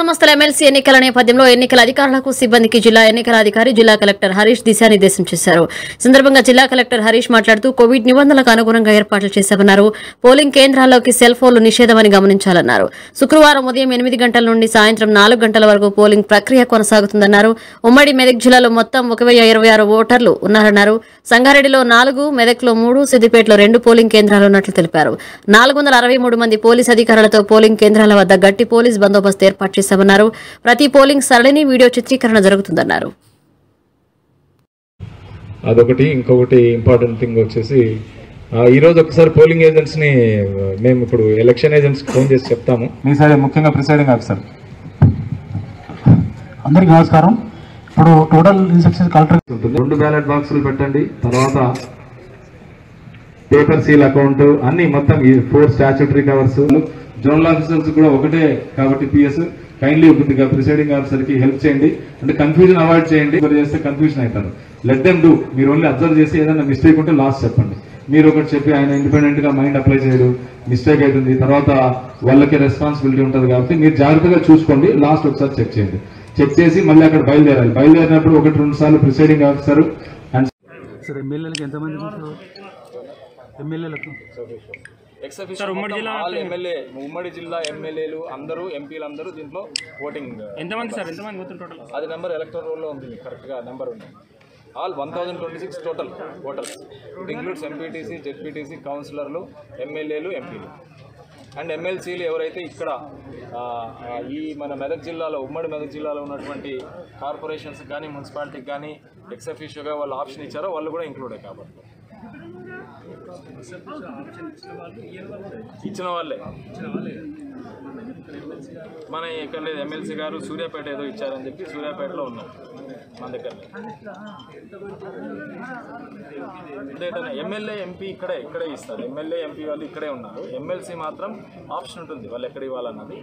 సంస్థల ఎమ్మెల్సీ ఎన్నికల నేపథ్యంలో ఎన్నికల అధికారులకు సిబ్బందికి జిల్లా ఎన్నికల అధికారి జిల్లా కలెక్టర్ హరీష్ దిశానిర్దేశం చేశారు ఈ సందర్భంగా జిల్లా కలెక్టర్ హరీష్ మాట్లాడుతూ కోవిడ్ నిబంధనలకు అనుగుణంగా ఏర్పాట్లు చేశామన్నారు పోలింగ్ కేంద్రాల్లోకి సెల్ ఫోన్లు నిషేధమని గమనించాలన్నారు శుక్రవారం ఉదయం ఎనిమిది గంటల నుండి సాయంత్రం నాలుగు గంటల వరకు పోలింగ్ ప్రక్రియ కొనసాగుతుందన్నారు ఉమ్మడి మెదక్ జిల్లాలో మొత్తం ఒక వెయ్యి ఇరవై ఆరు ఓటర్లు ఉన్నారన్నారు సంగారెడ్డిలో నాలుగు మెదక్లో మూడు సిద్దిపేటలో రెండు పోలింగ్ కేంద్రాలు ఉన్నట్లు తెలిపారు నాలుగు వందల అరవై మూడు మంది పోలీస్ అధికారులతో పోలింగ్ కేంద్రాల వద్ద గట్టి పోలీస్ బందోబస్తు ఏర్పాటు చేశామన్నారు ప్రతి పోలింగ్ సరళిని వీడియో చిత్రీకరణ జరుగుతుందన్నారు అదొకటి ఇంకొకటి ఇంపార్టెంట్ థింగ్ వచ్చేసి ఆ, ఈ రోజు ఒకసారి పోలింగ్ ఏజెంట్స్ ని ఆ, మేము ఇప్పుడు ఎలక్షన్ ఏజెంట్స్ ఫోన్ చేసి చెప్తాము మీ సైడ్ ముఖ్యంగా ప్రిసైడింగ్ ఆఫీసర్ అందరికీ నమస్కారం ఇప్పుడు టోటల్ ఇన్స్ట్రక్షన్స్ కలెక్టర్ ఉంటుంది రెండు బ్యాలెట్ బాక్సులు పెట్టండి తర్వాత పేపర్ సీల్ అకౌంట్ అన్ని మొత్తం ఈ four statutory covers zonal officers కూడా ఒకటే కాబట్టి పిఎస్ కైండ్లీ కొద్దిగా ప్రిసైడింగ్ ఆఫీసర్ కి హెల్ప్ చేయండి అంటే కన్ఫ్యూజన్ అవాయిడ్ చేయండి ఒకరు చేస్తే కన్ఫ్యూజన్ అవుతారు లెట్ దెమ్ డూ మీరు ఓన్లీ అబ్జర్వ్ చేసి ఏదైనా మిస్టేక్ ఉంటే లాస్ట్ చెప్పండి మీరు ఒకటి చెప్పి ఆయన ఇండిపెండెంట్ గా మైండ్ అప్లై చేయడు మిస్టేక్ అవుతుంది తర్వాత వాళ్ళకి రెస్పాన్సిబిలిటీ ఉంటుంది కాబట్టి మీరు జాగ్రత్తగా చూసుకోండి లాస్ట్ ఒకసారి చెక్ చేయండి చెక్ చేసి మళ్ళీ అక్కడ బయలుదేరాలి బయలుదేరినప్పుడు ఒకటి రెండు సార్లు ప్రిసైడింగ్ ఆఫీసర్ అండ్ సార్ ఎమ్మెల్యేలకు ఎంతమంది ఎమ్మెల్యేలకు సార్ ఉమ్మడి జిల్లా ఎమ్మెల్యే ఉమ్మడి జిల్లా ఎమ్మెల్యేలు అందరూ ఎంపీలు అందరూ దీంట్లో ఓటింగ్ ఎంతమంది సార్ ఎంతమంది మొత్తం టోటల్ అది నెంబర్ ఎలక్ట్రల్ రోల్లో ఉంది మీకు కరెక్ట్గా నెంబర్ ఉంది all one thousand twenty six total voters it includes MPTC ZPTC కౌన్సిలర్లు ఎమ్మెల్యేలు ఎంపీలు అండ్ ఎమ్మెల్సీలు ఎవరైతే ఇక్కడ ఆ, ఆ, ఈ మన మెదక్ జిల్లాలో ఉమ్మడి మెదక్ జిల్లాలో ఉన్నటువంటి కార్పొరేషన్స్ కానీ మున్సిపాలిటీకి కానీ ఎక్సఫిషియోగా వాళ్ళు ఆప్షన్ ఇచ్చారో వాళ్ళు కూడా ఇంక్లూడే కాబట్టి ఇచ్చిన వాళ్ళే మన ఇక్కడ లేదు ఎమ్మెల్సీ గారు సూర్యాపేట ఏదో ఇచ్చారని చెప్పి సూర్యాపేటలో ఉన్నారు మన దగ్గర లేదు ఎమ్మెల్యే ఎంపీ ఇక్కడే ఇక్కడే ఇస్తారు ఎమ్మెల్యే ఎంపీ వాళ్ళు ఇక్కడే ఉన్నారు ఎమ్మెల్సీ మాత్రం ఆప్షన్ ఉంటుంది వాళ్ళు ఎక్కడ ఇవ్వాలన్నది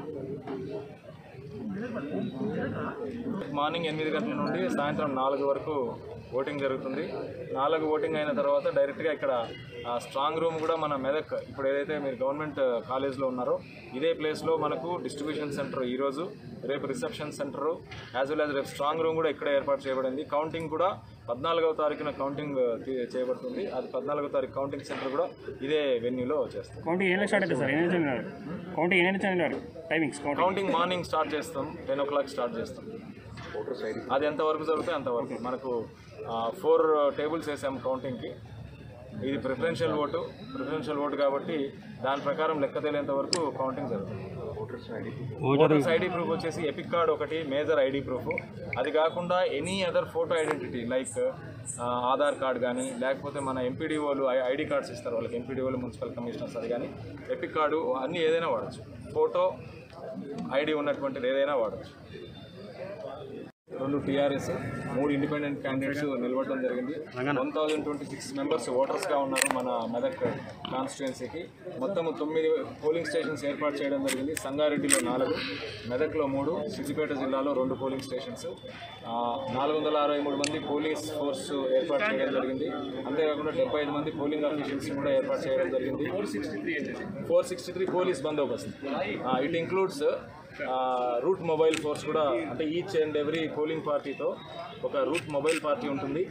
మార్నింగ్ ఎనిమిది గంటల నుండి సాయంత్రం నాలుగు వరకు ఓటింగ్ జరుగుతుంది నాలుగు ఓటింగ్ అయిన తర్వాత డైరెక్ట్గా ఇక్కడ ఆ, స్ట్రాంగ్ రూమ్ కూడా మన మెదక్ ఇప్పుడు ఏదైతే మీరు గవర్నమెంట్ కాలేజ్లో ఉన్నారో ఇదే ప్లేస్లో మనకు డిస్ట్రిబ్యూషన్ సెంటర్ ఈరోజు రేపు reception centre as well as రేపు స్ట్రాంగ్ రూమ్ కూడా ఇక్కడ ఏర్పాటు చేయబడింది కౌంటింగ్ కూడా పద్నాలుగవ తారీఖున కౌంటింగ్ తీ- చేయబడుతుంది అది పద్నాలుగో తారీఖు కౌంటింగ్ సెంటర్ కూడా ఇదే వెన్యూలో చేస్తాం కౌంటింగ్ ఏం స్టార్ట్ అవుతుంది సార్ ఏం చదివినారు కౌంటింగ్ ఏం చదివినారు timings counting counting morning start చేస్తాం టెన్ ఓ క్లాక్ స్టార్ట్ చేస్తాం అది ఎంతవరకు జరుగుతుంది అంతవరకు మనకు ఫోర్ టేబుల్స్ వేసాం కౌంటింగ్కి ఇది ప్రిఫరెన్షియల్ ఓటు ప్రిఫరెన్షియల్ ఓటు కాబట్టి దాని ప్రకారం లెక్క తేలేంత వరకు కౌంటింగ్ జరుగుతుంది ఓటర్స్ ఐడి ప్రూఫ్ వచ్చేసి ఎపిక్ కార్డ్ ఒకటి మేజర్ ఐడి ప్రూఫ్ అది కాకుండా any other photo identity like Aadhaar card కానీ లేకపోతే మన ఎంపీడీఓలు ఐడి కార్డ్స్ ఇస్తారు వాళ్ళకి ఎంపీడీఓలు మున్సిపల్ కమిషనర్స్ అది కానీ ఎపిక్ కార్డు అన్నీ ఏదైనా వాడచ్చు ఫోటో ఐడి ఉన్నటువంటిది ఏదైనా వాడచ్చు రెండు టీఆర్ఎస్ మూడు ఇండిపెండెంట్ క్యాండిడేట్స్ నిలబడడం జరిగింది one thousand twenty six members ఓటర్స్గా ఉన్నారు మన మెదక్ కాన్స్టిట్యుయెన్సీకి మొత్తం తొమ్మిది పోలింగ్ స్టేషన్స్ ఏర్పాటు చేయడం జరిగింది సంగారెడ్డిలో నాలుగు మెదక్లో మూడు సిద్దిపేట జిల్లాలో రెండు పోలింగ్ స్టేషన్స్ ఆ, నాలుగు వందల అరవై మూడు మంది పోలీస్ ఫోర్స్ ఏర్పాటు చేయడం జరిగింది అంతేకాకుండా డెబ్బై ఐదు మంది పోలింగ్ ఆఫీషియల్స్ కూడా ఏర్పాటు చేయడం జరిగింది ఫోర్ సిక్స్టీ త్రీ పోలీస్ బందోబస్తు it includes route mobile force కూడా అంటే ఈచ్ అండ్ ఎవ్రీ పోలింగ్ పార్టీతో ఒక రూట్ మొబైల్ పార్టీ ఉంటుంది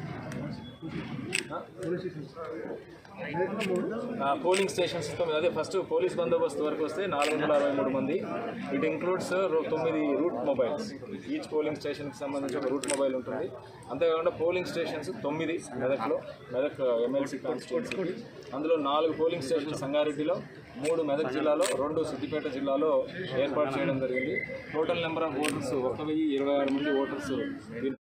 పోలింగ్ స్టేషన్స్ అదే ఫస్ట్ పోలీస్ బందోబస్తు వరకు వస్తే నాలుగు వందల అరవై మూడు మంది ఇట్ ఇంక్లూడ్స్ తొమ్మిది రూట్ మొబైల్స్ ఈచ్ పోలింగ్ స్టేషన్కి సంబంధించి ఒక రూట్ మొబైల్ ఉంటుంది అంతేకాకుండా పోలింగ్ స్టేషన్స్ తొమ్మిది మెదక్లో మెదక్ ఎమ్మెల్సీ కాన్స్టిట్యున్సీకి అందులో నాలుగు పోలింగ్ స్టేషన్ సంగారెడ్డిలో మూడు మెదక్ జిల్లాలో రెండు సిద్దిపేట జిల్లాలో ఏర్పాటు చేయడం జరిగింది టోటల్ నెంబర్ ఆఫ్ ఓటర్స్ ఒక వెయ్యి ఇరవై ఆరు మంది ఓటర్స్